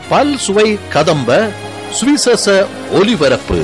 பல் சுவை கதம்ப சுவிசேஷ ஒலிபரப்பு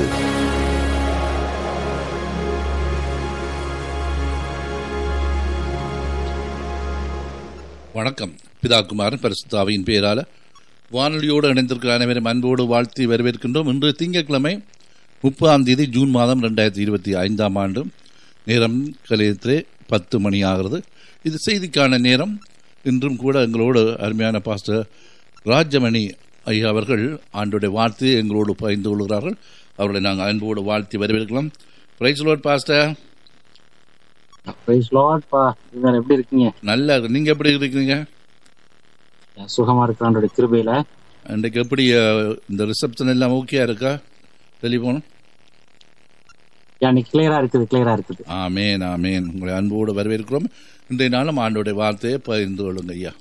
வணக்கம் பிதாகுமாரன் பரிசுத்தாவின் பேரால வானொலியோடு இணைந்திருக்கிற அனைவரும் அன்போடு வாழ்த்தி வரவேற்கின்றோம் இன்று திங்கட்கிழமை முப்பதாம் தேதி ஜூன் மாதம் ரெண்டாயிரத்தி இருபத்தி ஐந்தாம் ஆண்டு நேரம் கலையத்திலே பத்து மணி ஆகிறது இது செய்திக்கான நேரம் இன்றும் கூட எங்களோடு அருமையான பாஸ்டர் ராஜமணி ஐயா அவர்கள் ஆண்டுடைய வாழ்த்து எங்களோடு பகிர்ந்து கொள்கிறார்கள் அவர்களை நாங்கள் அன்போடு வாழ்த்தி வரவேற்கலாம் praise lord pastor praise lord பா இவர் எப்படி இருக்கீங்க நல்லா இருக்கு நீங்க எப்படி இருக்கிறீங்க சுகமா இருக்கிறாண்டோட கிருபையில அன்றைக்கு எப்படி அஹ், இந்த ரிசப்ஷன் எல்லாம் ஓகேயா இருக்கா டெலிஃபோன் இன்னைக்கு கிளியரா இருக்குது கிளியரா இருக்குது ஆமேன் ஆமேன் உங்களை அன்போடு வரவேற்கிறோம் இன்றைய நாளும் ஆண்டோடைய வார்த்தையை பகிர்ந்து கொள்ளுங்க ஐயா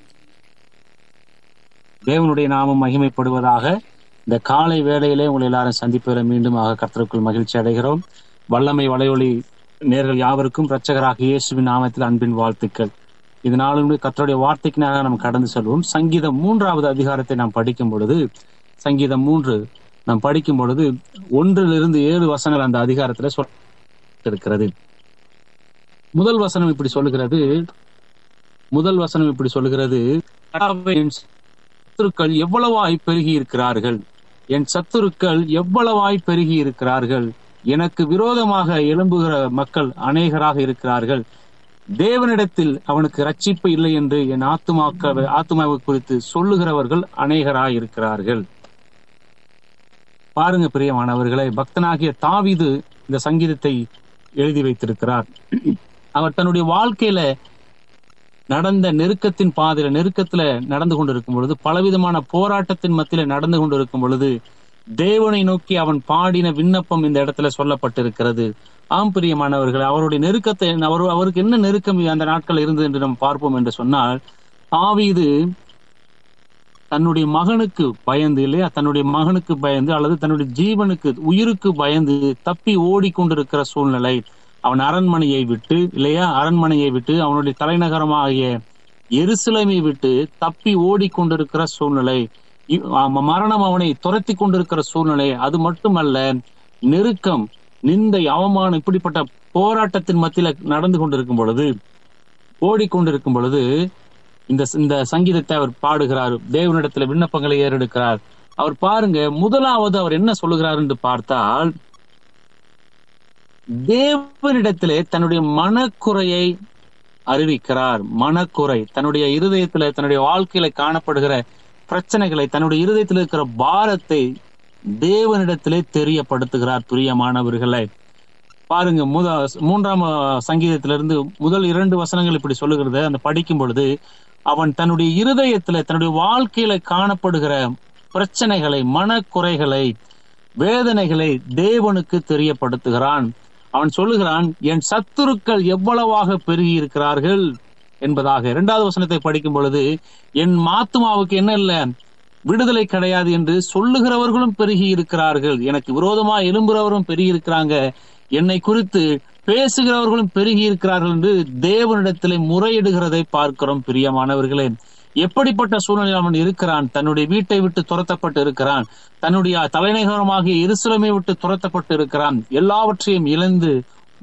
தேவனுடைய நாமம் மகிமைப்படுவதாக இந்த காலை வேளையிலே உங்களை எல்லாரும் சந்திப்பதில் மீண்டும் ஆக கர்த்தருக்குள் மகிழ்ச்சி அடைகிறோம் வல்லமை வலையொலி நேர்கள் யாவருக்கும் இரட்சகராக இயேசுவின் நாமத்தில் அன்பின் வாழ்த்துக்கள் இதனாலும் கர்த்தருடைய வார்த்தைக்கு நாம் கடந்து செல்வோம் சங்கீதம் மூன்றாவது அதிகாரத்தை நாம் படிக்கும் பொழுது சங்கீதம் மூன்று நாம் படிக்கும் பொழுது ஒன்றிலிருந்து ஏழு வசனங்கள் அந்த அதிகாரத்துல சொல் இருக்கிறது முதல் வசனம் இப்படி சொல்லுகிறது முதல் வசனம் இப்படி சொல்லுகிறது "கர்த்தாவே, என் சத்துருக்கள் எவ்வளவாய் பெருகி இருக்கிறார்கள் என் சத்துருக்கள் எவ்வளவாய் பெருகி இருக்கிறார்கள் எனக்கு விரோதமாக எழும்புகிற மக்கள் அநேகராக இருக்கிறார்கள் தேவனிடத்தில் அவனுக்கு ரட்சிப்பு இல்லை என்று என் ஆத்துமாக்க ஆத்துமாவை குறித்து சொல்லுகிறவர்கள் அநேகராய் இருக்கிறார்கள் பாருங்க பிரியமானவர்களே பக்தனாகிய தாவீது இந்த சங்கீதத்தை எழுதி வைத்திருக்கிறார் அவர் தன்னுடைய வாழ்க்கையில நடந்த நெருக்கத்தின் பாதையில நெருக்கத்துல நடந்து கொண்டிருக்கும் பொழுது பலவிதமான போராட்டத்தின் மத்தியில நடந்து கொண்டிருக்கும் பொழுது தேவனை நோக்கி அவன் பாடின விண்ணப்பம் இந்த இடத்துல சொல்லப்பட்டிருக்கிறது ஆம் பிரியமானவர்கள் அவருடைய நெருக்கத்தை அவர் அவருக்கு என்ன நெருக்கம் அந்த நாட்கள் இருந்தது என்று நாம் பார்ப்போம் என்று சொன்னால் தாவீது தன்னுடைய மகனுக்கு பயந்து இல்லையா தன்னுடைய மகனுக்கு பயந்து அல்லது தன்னுடைய ஜீவனுக்கு உயிருக்கு பயந்து தப்பி ஓடிக்கொண்டிருக்கிற சூழ்நிலை அவன் அரண்மனையை விட்டு இல்லையா அரண்மனையை விட்டு அவனுடைய தலைநகரமாகிய எருசலேமை விட்டு தப்பி ஓடிக்கொண்டிருக்கிற சூழ்நிலை இ- ஆம- மரணம் அவனை துரத்தி கொண்டிருக்கிற சூழ்நிலை அது மட்டுமல்ல நெருக்கம் நிந்தை அவமானம் இப்படிப்பட்ட போராட்டத்தின் மத்தியில நடந்து கொண்டிருக்கும் பொழுது ஓடிக்கொண்டிருக்கும் பொழுது இந்த இந்த சங்கீதத்தை அவர் பாடுகிறார் தேவனிடத்துல விண்ணப்பங்களை ஏறெடுக்கிறார் அவர் பாருங்க முதலாவது அவர் என்ன சொல்லுகிறார் என்று பார்த்தால் தேவனிடத்திலே தன்னுடைய மனக்குறையை அறிவிக்கிறார் மனக்குறை தன்னுடைய இருதயத்துல தன்னுடைய வாழ்க்கையில காணப்படுகிற பிரச்சனைகளை தன்னுடைய இருதயத்தில் இருக்கிற பாரத்தை தேவனிடத்திலே தெரியப்படுத்துகிறார் பிரியமானவர்களை பாருங்க முத மூன்றாம் அஹ், சங்கீதத்திலிருந்து முதல் இரண்டு வசனங்கள் இப்படி சொல்லுகிறது அந்த படிக்கும் பொழுது அவன் தன்னுடைய இருதயத்துல தன்னுடைய வாழ்க்கையில காணப்படுகிற பிரச்சனைகளை மனக்குறைகளை வேதனைகளை தேவனுக்கு தெரியப்படுத்துகிறான் அவன் சொல்லுகிறான் என் சத்துருக்கள் எவ்வளவாக பெருகி இருக்கிறார்கள் என்பதாக இரண்டாவது வசனத்தை படிக்கும் பொழுது என் மாத்துமாவுக்கு என்ன இல்ல விடுதலை கிடையாது என்று சொல்லுகிறவர்களும் பெருகி இருக்கிறார்கள் எனக்கு விரோதமா எழும்புறவரும் பெருகி இருக்கிறாங்க என்னை குறித்து பேசுகிறவர்களும் பெருகி இருக்கிறார்கள் என்று தேவனிடத்திலே முறையிடுகிறதை பார்க்கிறோம் பிரியமானவர்களே எப்படிப்பட்ட சூழ்நிலையில் அவன் இருக்கிறான் தன்னுடைய வீட்டை விட்டு துரத்தப்பட்டு இருக்கிறான் தன்னுடைய தலைநகரமாகிய எருசலேமை விட்டு துரத்தப்பட்டு இருக்கிறான் எல்லாவற்றையும் இழந்து